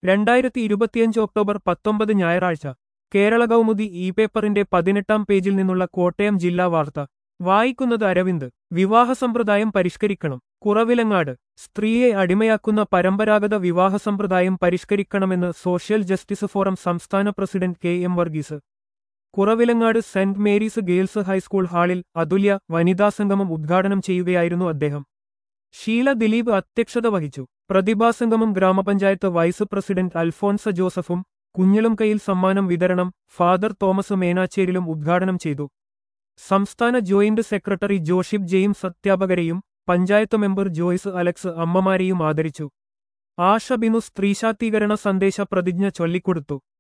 രണ്ടായിരത്തി ഇരുപത്തിയഞ്ച് ഒക്ടോബർ പത്തൊമ്പത് ഞായറാഴ്ച കേരള കൗമുദി ഇ പേപ്പറിന്റെ പതിനെട്ടാം പേജിൽ നിന്നുള്ള കോട്ടയം ജില്ലാ വാർത്ത വായിക്കുന്നത് അരവിന്ദ് വിവാഹ സമ്പ്രദായം പരിഷ്കരിക്കണം കുറവിലങ്ങാട് സ്ത്രീയെ അടിമയാക്കുന്ന പരമ്പരാഗത വിവാഹ സമ്പ്രദായം പരിഷ്കരിക്കണമെന്ന് സോഷ്യൽ ജസ്റ്റിസ് ഫോറം സംസ്ഥാന president K M Varghese Kuravilangad saint Mary's girls high school ഹാളിൽ അതുല്യ വനിതാ സംഗമം ഉദ്ഘാടനം ചെയ്യുകയായിരുന്നു അദ്ദേഹം ഷീല ദിലീപ് അധ്യക്ഷത വഹിച്ചു പ്രതിഭാസംഗമം ഗ്രാമപഞ്ചായത്ത് വൈസ് പ്രസിഡന്റ് അൽഫോൻസ ജോസഫും കുഞ്ഞിളും കയ്യിൽ സമ്മാനം വിതരണം ഫാദർ തോമസ് മേനാച്ചേരിലും ഉദ്ഘാടനം ചെയ്തു സംസ്ഥാന ജോയിന്റ് സെക്രട്ടറി ജോഷിബ് ജെയിംസ് അധ്യാപകരെയും പഞ്ചായത്ത് മെമ്പർ ജോയ്സ് അലക്സ് അമ്മമാരെയും ആദരിച്ചു ആശ ബിനു സ്ത്രീശാക്തീകരണ സന്ദേശ പ്രതിജ്ഞ ചൊല്ലിക്കൊടുത്തു